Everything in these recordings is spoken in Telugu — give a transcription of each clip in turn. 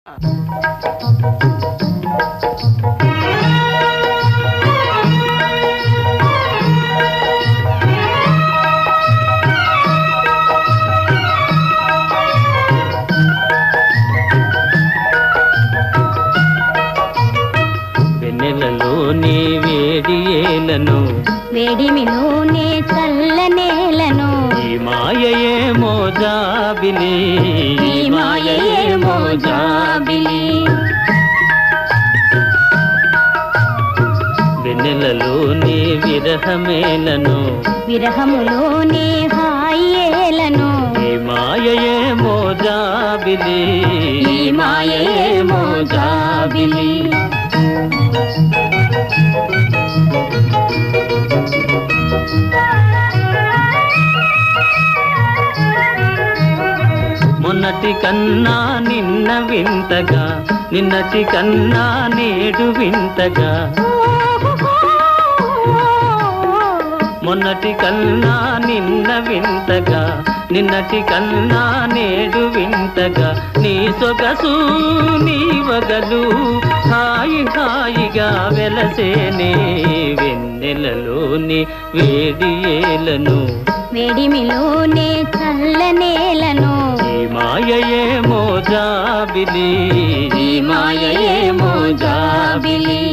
వెన్నెలలోని వేడి ఏలను వేడిమిలోనే చల్ల నేలను ఈ మాయయేమో జాబిలి ఈ మాయేమో జాబిలి వెన్నెలలోని విరహమేలను విరహములోనే హాయేలను ఈ మాయయేమో జాబిలి ఈ మాయేమో జాబిలి మొన్నటి కన్నా నిన్న వింతగా నిన్నటి కన్నా నేడు వింతగా మొన్నటి కన్నా నిన్న వింతగా నిన్నటి కన్నా నేడు వింతగా నీ సొగసు నీ వగలు హాయి హాయిగా వెలసేనే వెన్నెలలోని వేడి ఏలను వేడిమిలోనే చల్ల నేలను ఈ మాయయేమో జాబిలి ఈ మాయేమో జాబిలి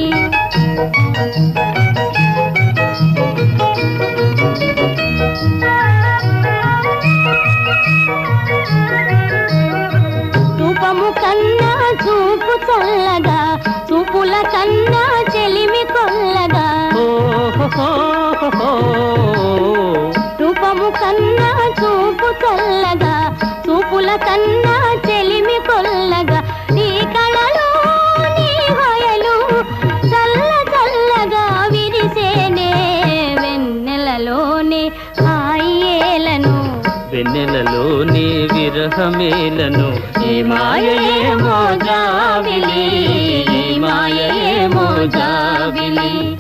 రూపము కన్నా చూపు చల్లగా చూపుల కన్నా చెలిమి కొల్లగా ఓహోహోహో. రూపము కన్నా చూపు చల్లగా చూపుల కన్నా చెలిమి కొల్లగా నీ కళలో నీ హయలు చల్ల చల్లగా విరిసేనే వెన్నెలలోనే హాయేలను వెన్నెలలోని విరహమేలను ఈ మాయయేమో జాబిలి ఈ మాయయేమో జాబిలి